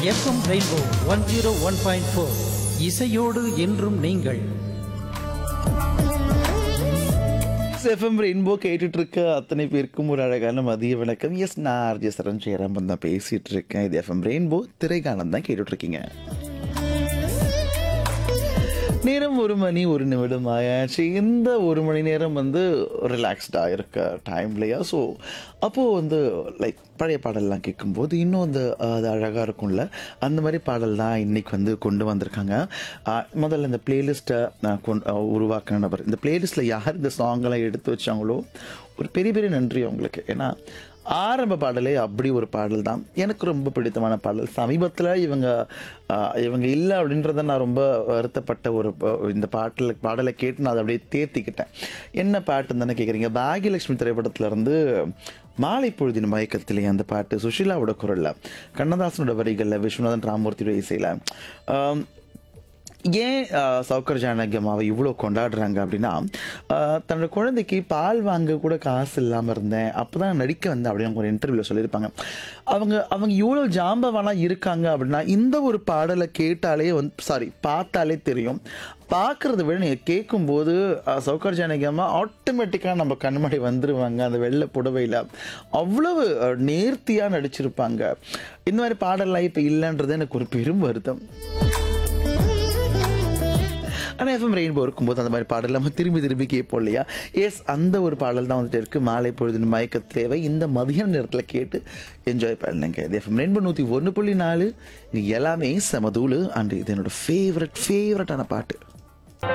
FM rainbow one zero one point four இசையோடு என்றும் நீங்கள் எஃப்எம் ரெயின்போ கேட்டுட்டு இருக்க அத்தனை பேருக்கும் ஒரு அழகான மதிய வணக்கம் எஸ் நான் ஆர்ஜே சரண் ஜெயராமன் தான் பேசிட்டு இருக்கேன் இது எஃப்எம் ரெயின்போ திரைக்காலம் தான் கேட்டுட்டு இருக்கீங்க நேரம் ஒரு மணி ஒரு நிமிடம் ஆயாச்சு இந்த ஒரு மணி நேரம் வந்து ரிலாக்ஸ்டாக இருக்க டைம் இல்லையா ஸோ அப்போது வந்து லைக் பழைய பாடல்லாம் கேட்கும்போது இன்னும் அந்த அஹ், அது அழகாக இருக்கும்ல அந்த மாதிரி பாடல் தான் இன்னைக்கு வந்து கொண்டு வந்திருக்காங்க அஹ், முதல்ல இந்த பிளேலிஸ்ட்டை கொண்டு அஹ், உருவாக்கின நபர் இந்த பிளேலிஸ்ட்டில் யார் இந்த சாங்கெல்லாம் எடுத்து வச்சாங்களோ ஒரு பெரிய பெரிய நன்றி அவங்களுக்கு ஏன்னா ஆரம்ப பாடலே அப்படி ஒரு பாடல் தான் எனக்கு ரொம்ப பிடித்தமான பாடல் சமீபத்தில் இவங்க ஆஹ், இவங்க இல்லை அப்படின்றத நான் ரொம்ப வருத்தப்பட்ட ஒரு ப- இந்த பாட்டில் பாடலை கேட்டு நான் அதை அப்படியே தேர்த்திக்கிட்டேன் என்ன பாட்டுன்னு தானே கேட்குறீங்க பாகியலட்சுமி திரைப்படத்துல இருந்து மாலை பொழுதின் மயக்கத்திலே அந்த பாட்டு சுஷீலாவோட குரலில் கண்ணதாசனோட வரிகளில் விஸ்வநாதன் ராமூர்த்தியோட இசையில் ஏன் ஆஹ், சௌக்கர் ஜானகி அம்மாவை இவ்வளோ கொண்டாடுறாங்க அப்படின்னா ஆஹ், தன்னோட குழந்தைக்கு பால் வாங்க கூட காசு இல்லாமல் இருந்தேன் அப்போ தான் நடிக்க வந்தேன் அப்படின்னு அவங்க ஒரு இன்டர்வியூவில் சொல்லியிருப்பாங்க அவங்க அவங்க இவ்வளோ ஜாம்பவானாக இருக்காங்க அப்படின்னா இந்த ஒரு பாடலை கேட்டாலே வந்து சாரி பார்த்தாலே தெரியும் பார்க்குறத விட நீங்கள் கேட்கும்போது ஆஹ், சௌக்கர் ஜானகி அம்மா ஆட்டோமேட்டிக்காக நம்ம கண்மணி வந்துருவாங்க அந்த வெள்ளை புடவையில் அவ்வளவு நேர்த்தியாக நடிச்சிருப்பாங்க இந்த மாதிரி பாடல்லாம் இப்போ இல்லைன்றது எனக்கு ஒரு பெரும் வருத்தம் ஆனால் எஃப்எம் ரெயின்போ இருக்கும்போது அந்த மாதிரி பாடல் நம்ம திரும்பி திரும்பி கேட்போம் இல்லையா எஸ் அந்த ஒரு பாடல் தான் வந்துட்டு இருக்கு மாலை பொழுது மயக்க தேவை இந்த மதியான நேரத்தில் கேட்டு என்ஜாய் பண்ணுங்க இது எஃப்எம் ரெயின்போ நூற்றி ஒன்று புள்ளி நாலு இது எல்லாமே செமதூளு அண்ட் இது என்னோட ஃபேவரட் ஃபேவரட்டான பாட்டு